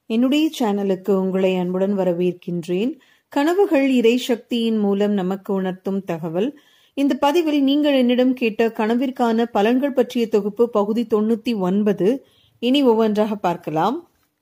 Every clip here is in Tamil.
என்னுடைய சேனலுக்கு உங்களை அன்புடன் வரவேற்கின்றேன் கனவுகள் இறை சக்தியின் மூலம் நமக்கு உணர்த்தும் தகவல் இந்த பதிவில் நீங்கள் என்னிடம் கேட்ட கனவிற்கான பலன்கள் பற்றிய தொகுப்பு பகுதி தொண்ணூத்தி ஒன்பது இனி ஒவ்வொன்றாக பார்க்கலாம்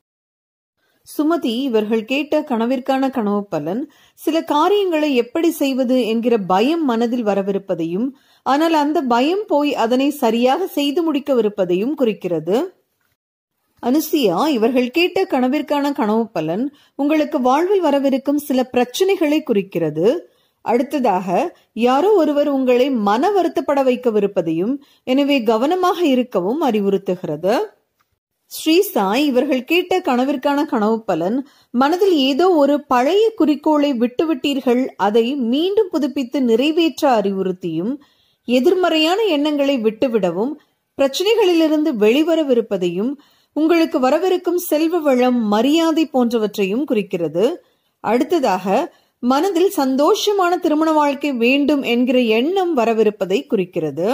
சுமதி இவர்கள் கேட்ட கனவிற்கான கனவு பலன் சில காரியங்களை எப்படி செய்வது என்கிற பயம் மனதில் வரவிருப்பதையும் ஆனால் அந்த பயம் போய் அதனை சரியாக செய்து முடிக்கவிருப்பதையும் குறிக்கிறது அனுசியா இவர்கள் கேட்ட கனவிற்கான கனவு பலன் உங்களுக்கு வாழ்வில் வரவிருக்கும் சில பிரச்சனைகளை குறிக்கிறது அடுத்ததாக யாரோ ஒருவர் உங்களை மன வருத்தப்பட வைக்கவிருப்பதையும் எனவே கவனமாக இருக்கவும் அறிவுறுத்துகிறது ஸ்ரீ சாய் இவர்கள் கேட்ட கனவிற்கான கனவு பலன் மனதில் ஏதோ ஒரு பழைய குறிக்கோளை விட்டுவிட்டீர்கள் அதை மீண்டும் புதுப்பித்து நிறைவேற்ற அறிவுறுத்தியும் எதிர்மறையான எண்ணங்களை விட்டுவிடவும் பிரச்சனைகளிலிருந்து வெளிவரவிருப்பதையும் உங்களுக்கு வரவிருக்கும் செல்வ வளம் மரியாதை போன்றவற்றையும் குறிக்கிறது அடுத்ததாக மனதில் சந்தோஷமான திருமண வாழ்க்கை வேண்டும் என்கிற எண்ணம் வரவிருப்பதை குறிக்கிறது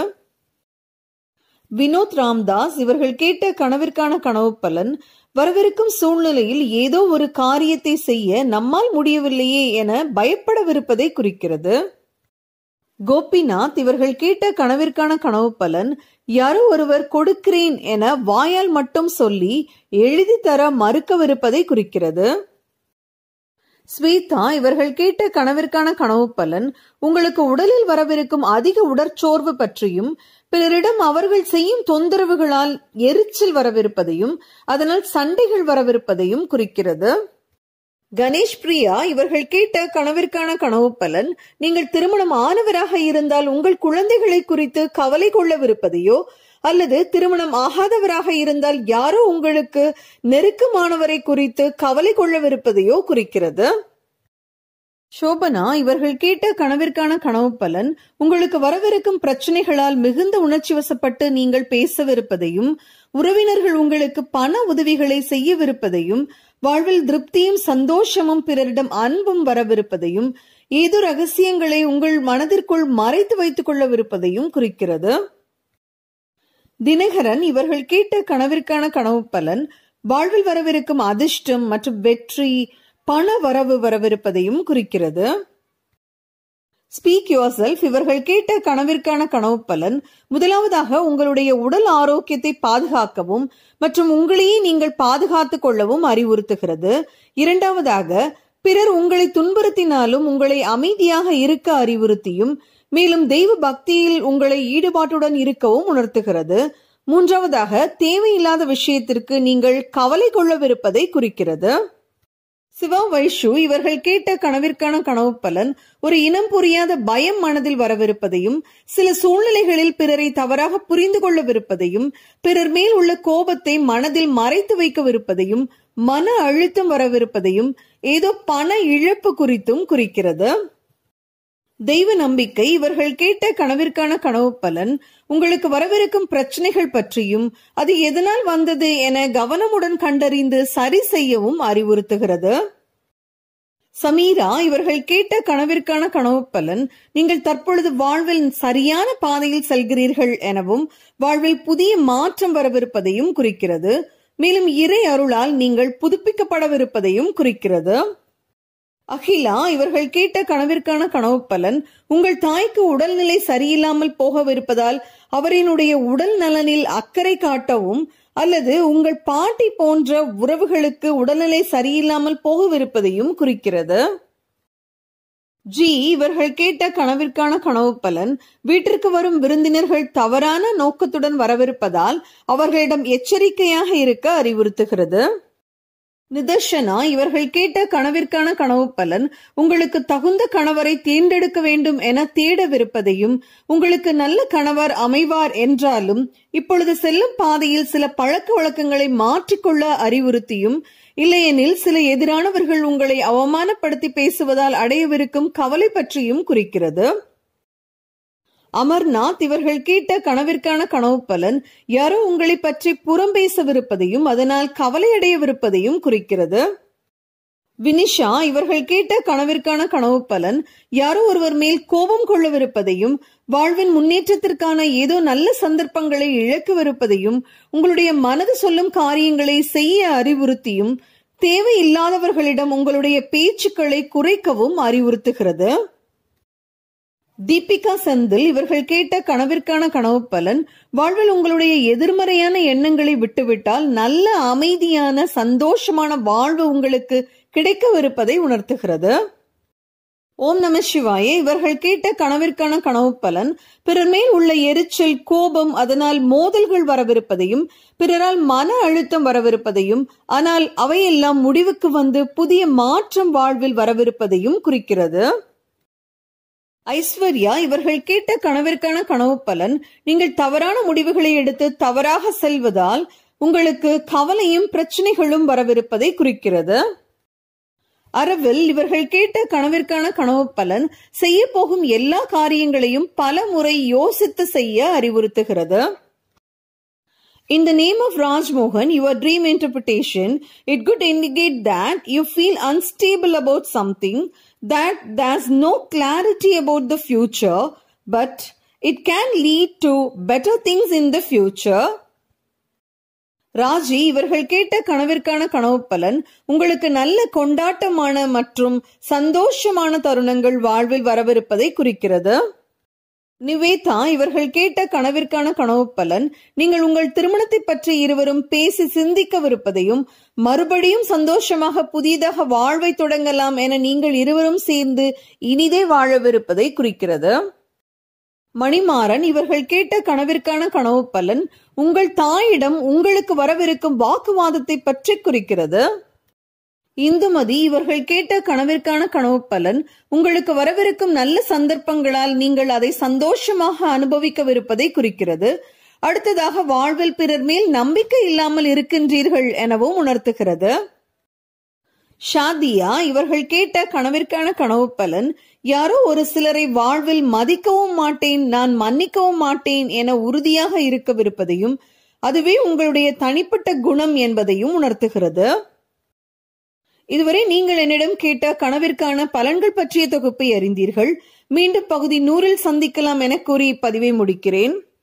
வினோத் ராம்தாஸ் இவர்கள் கேட்ட கனவிற்கான கனவு பலன் வரவிருக்கும் சூழ்நிலையில் ஏதோ ஒரு காரியத்தை செய்ய நம்மால் முடியவில்லையே என பயப்படவிருப்பதை குறிக்கிறது கோபிநாத் இவர்கள் கேட்ட கனவிற்கான கனவு பலன் யாரோ ஒருவர் கொடுக்கிறேன் என வாயால் மட்டும் சொல்லி எழுதி தர மறுக்கவிருப்பதை குறிக்கிறது ஸ்வேதா இவர்கள் கேட்ட கனவிற்கான கனவு பலன் உங்களுக்கு உடலில் வரவிருக்கும் அதிக உடற்சோர்வு பற்றியும் பிறரிடம் அவர்கள் செய்யும் தொந்தரவுகளால் எரிச்சல் வரவிருப்பதையும் அதனால் சண்டைகள் வரவிருப்பதையும் குறிக்கிறது கணேஷ் பிரியா இவர்கள் கேட்ட கனவிற்கான கனவு பலன் நீங்கள் திருமணம் ஆனவராக இருந்தால் உங்கள் குழந்தைகளை குறித்து கவலை கொள்ளவிருப்பதையோ அல்லது திருமணம் ஆகாதவராக இருந்தால் யாரோ உங்களுக்கு நெருக்கமானவரை குறித்து கவலை கொள்ளவிருப்பதையோ குறிக்கிறது சோபனா இவர்கள் கேட்ட கனவிற்கான கனவு பலன் உங்களுக்கு வரவிருக்கும் பிரச்சனைகளால் மிகுந்த உணர்ச்சி வசப்பட்டு நீங்கள் பேசவிருப்பதையும் உறவினர்கள் உங்களுக்கு பண உதவிகளை செய்யவிருப்பதையும் வாழ்வில் திருப்தியும் சந்தோஷமும் பிறரிடம் அன்பும் வரவிருப்பதையும் ஏதோ ரகசியங்களை உங்கள் மனதிற்குள் மறைத்து வைத்துக் கொள்ளவிருப்பதையும் குறிக்கிறது தினகரன் இவர்கள் கேட்ட கனவிற்கான கனவு பலன் வாழ்வில் வரவிருக்கும் அதிர்ஷ்டம் மற்றும் வெற்றி பண வரவு வரவிருப்பதையும் குறிக்கிறது ஸ்பீக் யுவர் செல்ஃப் இவர்கள் கேட்ட கனவிற்கான கனவு பலன் முதலாவதாக உங்களுடைய உடல் ஆரோக்கியத்தை பாதுகாக்கவும் மற்றும் உங்களையே நீங்கள் பாதுகாத்துக் கொள்ளவும் அறிவுறுத்துகிறது இரண்டாவதாக பிறர் உங்களை துன்புறுத்தினாலும் உங்களை அமைதியாக இருக்க அறிவுறுத்தியும் மேலும் தெய்வ பக்தியில் உங்களை ஈடுபாட்டுடன் இருக்கவும் உணர்த்துகிறது மூன்றாவதாக தேவையில்லாத விஷயத்திற்கு நீங்கள் கவலை கொள்ளவிருப்பதை குறிக்கிறது சிவா வைஷு இவர்கள் கேட்ட கனவிற்கான கனவு பலன் ஒரு இனம் புரியாத பயம் மனதில் வரவிருப்பதையும் சில சூழ்நிலைகளில் பிறரை தவறாக புரிந்து கொள்ளவிருப்பதையும் பிறர் மேல் உள்ள கோபத்தை மனதில் மறைத்து வைக்கவிருப்பதையும் மன அழுத்தம் வரவிருப்பதையும் ஏதோ பண இழப்பு குறித்தும் குறிக்கிறது தெய்வ நம்பிக்கை இவர்கள் கேட்ட கனவிற்கான கனவு பலன் உங்களுக்கு வரவிருக்கும் பிரச்சனைகள் பற்றியும் அது எதனால் வந்தது என கவனமுடன் கண்டறிந்து சரி செய்யவும் அறிவுறுத்துகிறது சமீரா இவர்கள் கேட்ட கனவிற்கான கனவு பலன் நீங்கள் தற்பொழுது வாழ்வில் சரியான பாதையில் செல்கிறீர்கள் எனவும் வாழ்வில் புதிய மாற்றம் வரவிருப்பதையும் குறிக்கிறது மேலும் இறை அருளால் நீங்கள் புதுப்பிக்கப்படவிருப்பதையும் குறிக்கிறது அகிலா இவர்கள் கேட்ட கனவிற்கான கனவு பலன் உங்கள் தாய்க்கு உடல்நிலை சரியில்லாமல் போகவிருப்பதால் அவரினுடைய உடல் நலனில் அக்கறை காட்டவும் அல்லது உங்கள் பாட்டி போன்ற உறவுகளுக்கு உடல்நிலை சரியில்லாமல் போகவிருப்பதையும் குறிக்கிறது ஜி இவர்கள் கேட்ட கனவிற்கான கனவு பலன் வீட்டிற்கு வரும் விருந்தினர்கள் தவறான நோக்கத்துடன் வரவிருப்பதால் அவர்களிடம் எச்சரிக்கையாக இருக்க அறிவுறுத்துகிறது நிதர்ஷனா இவர்கள் கேட்ட கனவிற்கான கனவு பலன் உங்களுக்கு தகுந்த கணவரை தேர்ந்தெடுக்க வேண்டும் என தேடவிருப்பதையும் உங்களுக்கு நல்ல கணவர் அமைவார் என்றாலும் இப்பொழுது செல்லும் பாதையில் சில பழக்க வழக்கங்களை மாற்றிக்கொள்ள அறிவுறுத்தியும் இல்லையெனில் சில எதிரானவர்கள் உங்களை அவமானப்படுத்தி பேசுவதால் அடையவிருக்கும் கவலை பற்றியும் குறிக்கிறது அமர்நாத் இவர்கள் கேட்ட கனவிற்கான கனவு பலன் யாரோ உங்களை பற்றி புறம் பேசவிருப்பதையும் அதனால் கவலையடையவிருப்பதையும் குறிக்கிறது வினிஷா இவர்கள் கேட்ட கனவிற்கான கனவு பலன் யாரோ ஒருவர் மேல் கோபம் கொள்ளவிருப்பதையும் வாழ்வின் முன்னேற்றத்திற்கான ஏதோ நல்ல சந்தர்ப்பங்களை இழக்கவிருப்பதையும் உங்களுடைய மனது சொல்லும் காரியங்களை செய்ய அறிவுறுத்தியும் தேவையில்லாதவர்களிடம் உங்களுடைய பேச்சுக்களை குறைக்கவும் அறிவுறுத்துகிறது தீபிகா செந்தில் இவர்கள் கேட்ட கனவிற்கான கனவு பலன் வாழ்வில் உங்களுடைய எதிர்மறையான எண்ணங்களை விட்டுவிட்டால் நல்ல அமைதியான சந்தோஷமான வாழ்வு உங்களுக்கு கிடைக்கவிருப்பதை உணர்த்துகிறது ஓம் நம சிவாயே இவர்கள் கேட்ட கனவிற்கான கனவு பலன் பிறர் மேல் உள்ள எரிச்சல் கோபம் அதனால் மோதல்கள் வரவிருப்பதையும் பிறரால் மன அழுத்தம் வரவிருப்பதையும் ஆனால் அவையெல்லாம் முடிவுக்கு வந்து புதிய மாற்றம் வாழ்வில் வரவிருப்பதையும் குறிக்கிறது ஐஸ்வர்யா இவர்கள் கேட்ட கனவிற்கான கனவு பலன் நீங்கள் தவறான முடிவுகளை எடுத்து தவறாக செல்வதால் உங்களுக்கு கவலையும் பிரச்சனைகளும் வரவிருப்பதை குறிக்கிறது அரவில் இவர்கள் கேட்ட கனவிற்கான கனவு பலன் செய்ய போகும் எல்லா காரியங்களையும் பல முறை யோசித்து செய்ய அறிவுறுத்துகிறது In the name of Raj Mohan, your dream interpretation, it could indicate that you feel unstable about something, that there's no clarity about the future, but it can lead to better things in the future. Raji இவர்கள் கேட்ட கனவிற்கான கனவு பலன் உங்களுக்கு நல்ல கொண்டாட்டமான மற்றும் சந்தோஷமான தருணங்கள் வாழ்வில் வரவிருப்பதை குறிக்கிறது நிவேதா இவர்கள் கேட்ட கனவிற்கான கனவு பலன் நீங்கள் உங்கள் திருமணத்தை பற்றி இருவரும் பேசி சிந்திக்கவிருப்பதையும் மறுபடியும் சந்தோஷமாக புதிதாக வாழ்வை தொடங்கலாம் என நீங்கள் இருவரும் சேர்ந்து இனிதே வாழவிருப்பதை குறிக்கிறது மணிமாறன் இவர்கள் கேட்ட கனவிற்கான கனவு பலன் உங்கள் தாயிடம் உங்களுக்கு வரவிருக்கும் வாக்குவாதத்தை பற்றி குறிக்கிறது இந்துமதி இவர்கள் கேட்ட கனவிற்கான கனவு பலன் உங்களுக்கு வரவிருக்கும் நல்ல சந்தர்ப்பங்களால் நீங்கள் அதை சந்தோஷமாக அனுபவிக்கவிருப்பதை குறிக்கிறது அடுத்ததாக வாழ்வில் பிறர் மேல் நம்பிக்கை இல்லாமல் இருக்கின்றீர்கள் எனவும் உணர்த்துகிறது ஷாதியா இவர்கள் கேட்ட கனவிற்கான கனவு பலன் யாரோ ஒரு சிலரை வாழ்வில் மதிக்கவும் மாட்டேன் நான் மன்னிக்கவும் மாட்டேன் என உறுதியாக இருக்கவிருப்பதையும் அதுவே உங்களுடைய தனிப்பட்ட குணம் என்பதையும் உணர்த்துகிறது இதுவரை நீங்கள் என்னிடம் கேட்ட கனவிற்கான பலன்கள் பற்றிய தொகுப்பை அறிந்தீர்கள் மீண்டும் பகுதி நூறில் சந்திக்கலாம் என கூறி இப்பதிவை முடிக்கிறேன்